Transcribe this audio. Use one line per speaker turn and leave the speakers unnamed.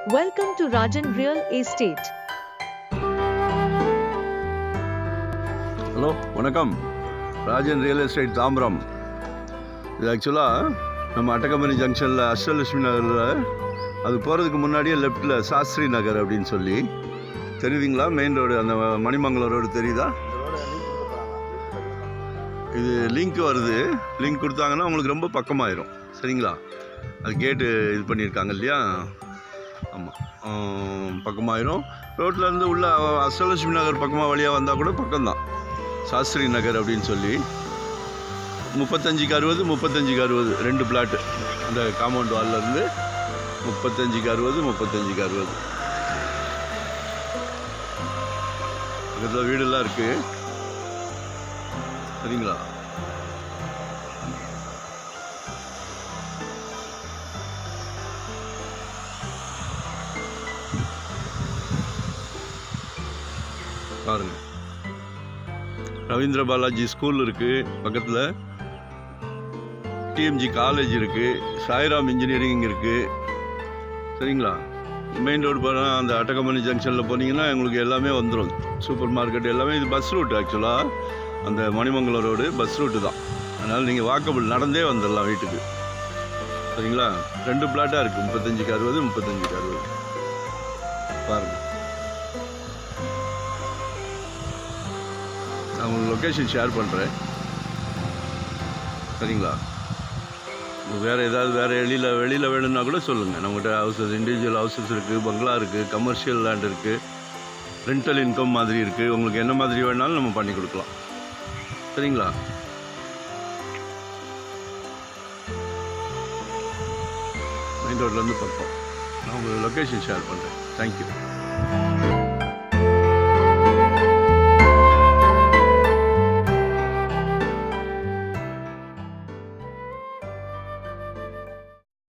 Welcome to Rajan Real Estate.
Hello வணக்கம் Rajan real estate Tambaram இது ஆக்சுவலாக நம்ம அட்டகம்பனி ஜங்ஷனில் அஷ்டலட்சுமி நகரில் அது போகிறதுக்கு முன்னாடியே லெஃப்ட்டில் சாஸ்திரி நகர் அப்படின்னு சொல்லி தெரியுதுங்களா மெயின் ரோடு அந்த மணிமங்கலம் ரோடு தெரியுதா இது லிங்க் வருது லிங்க் கொடுத்தாங்கன்னா உங்களுக்கு ரொம்ப பக்கமாயிரும் சரிங்களா அது கேட்டு இது பண்ணியிருக்காங்க இல்லையா ஆமாம் பக்கமாயிரும் ரோட்டில் இருந்து உள்ள அஷ்டலட்சுமி நகர் பக்கமாக வழியாக வந்தால் கூட பக்கம்தான் சாஸ்திரி நகர் அப்படின்னு சொல்லி முப்பத்தஞ்சுக்கு அறுபது முப்பத்தஞ்சுக்கு அறுபது ரெண்டு பிளாட்டு இந்த காம்பவுண்ட் வால்ல இருந்து முப்பத்தஞ்சுக்கு அறுபது முப்பத்தஞ்சுக்கு அறுபது பக்கத்தில் வீடெல்லாம் இருக்கு சரிங்களா பாருங்க ரவீந்திர பாலாஜி ஸ்கூல் இருக்குது பக்கத்தில் டிஎம்ஜி காலேஜ் இருக்குது சாய்ராம் இன்ஜினியரிங் இருக்குது சரிங்களா மெயின் ரோடு போனால் அந்த அட்டகமணி ஜங்ஷனில் போனீங்கன்னா உங்களுக்கு எல்லாமே வந்துடும் சூப்பர் மார்க்கெட் எல்லாமே இது பஸ் ரூட் ஆக்சுவலாக அந்த மணிமங்கலம் ரோடு பஸ் ரூட்டு தான் அதனால் நீங்கள் வாக்கபிள் நடந்தே வந்துடலாம் வீட்டுக்கு சரிங்களா ரெண்டு பிளாட்டாக இருக்குது முப்பத்தஞ்சுக்கு அறுபது முப்பத்தஞ்சுக்கு அறுபது பாருங்கள் நான் உங்களுக்கு லொக்கேஷன் ஷேர் பண்ணுறேன் சரிங்களா உங்களுக்கு வேறு ஏதாவது வேறு வெளியில் வெளியில் வேணும்னா கூட சொல்லுங்கள் நம்மகிட்ட ஹவுசஸ் இண்டிவிஜுவல் ஹவுசஸ் இருக்குது பங்களா இருக்குது கமர்ஷியல் லேண்ட் இருக்குது ரெண்டல் இன்கம் மாதிரி இருக்குது உங்களுக்கு என்ன மாதிரி வேணாலும் நம்ம பண்ணி கொடுக்கலாம் சரிங்களா மெயின் ரோட்லேருந்து பக்கம் நான் உங்களுக்கு லொக்கேஷன் ஷேர் பண்ணுறேன் தேங்க்யூ